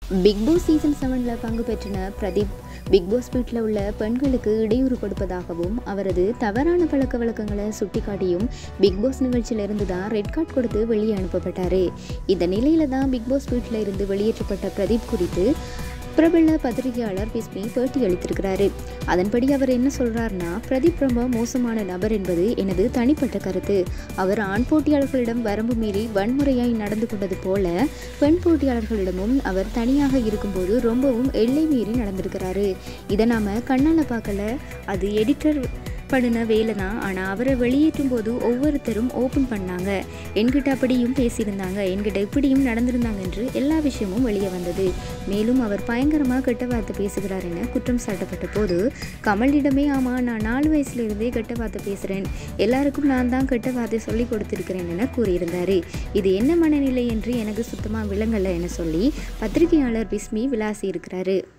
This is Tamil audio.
பிக் பாஸ் சீசன் செவனில் பங்கு பெற்றின பிரதீப் பிக் பாஸ் வீட்டில் உள்ள பெண்களுக்கு இடையூறு கொடுப்பதாகவும் அவரது தவறான பழக்க வழக்கங்களை சுட்டிக்காட்டியும் பிக் பாஸ் நிகழ்ச்சியிலிருந்து தான் ரெட் கார்டு கொடுத்து வெளியே அனுப்பப்பட்டார் இந்த நிலையில தான் பிக் பாஸ் வீட்டில் இருந்து வெளியேற்றப்பட்ட பிரதீப் குறித்து பிரபல பத்திரிகையாளர் பிஸ்மி பேட்டி அளித்திருக்கிறாரு அதன்படி அவர் என்ன சொல்றாருன்னா பிரதீப் ரொம்ப மோசமான நபர் என்பது எனது தனிப்பட்ட கருத்து அவர் ஆண் போட்டியாளர்களிடம் வரம்பு மீறி வன்முறையாய் நடந்து கொண்டது போல பெண் போட்டியாளர்களிடமும் அவர் தனியாக இருக்கும்போது ரொம்பவும் எல்லை மீறி நடந்திருக்கிறாரு இதை நாம கண்ணால் பார்க்கல அது எடிட்டர் பண்ணின வேலை தான் ஆனால் அவரை வெளியேற்றும் போது ஒவ்வொருத்தரும் ஓப்பன் பண்ணாங்க என்கிட்ட அப்படியும் பேசியிருந்தாங்க என்கிட்ட இப்படியும் நடந்திருந்தாங்க என்று எல்லா விஷயமும் வெளியே வந்தது மேலும் அவர் பயங்கரமாக கெட்ட வார்த்தை பேசுகிறார் என குற்றம் சாட்டப்பட்ட போது கமலிடமே ஆமாம் நான் நாலு வயசுலேருந்தே கெட்ட வார்த்தை பேசுகிறேன் எல்லாருக்கும் நான் தான் கெட்ட வார்த்தை சொல்லி கொடுத்துருக்கிறேன் என கூறியிருந்தார் இது என்ன மனநிலை என்று எனக்கு சுத்தமாக விளங்கலை என சொல்லி பத்திரிகையாளர் பிஸ்மி விளாசி இருக்கிறாரு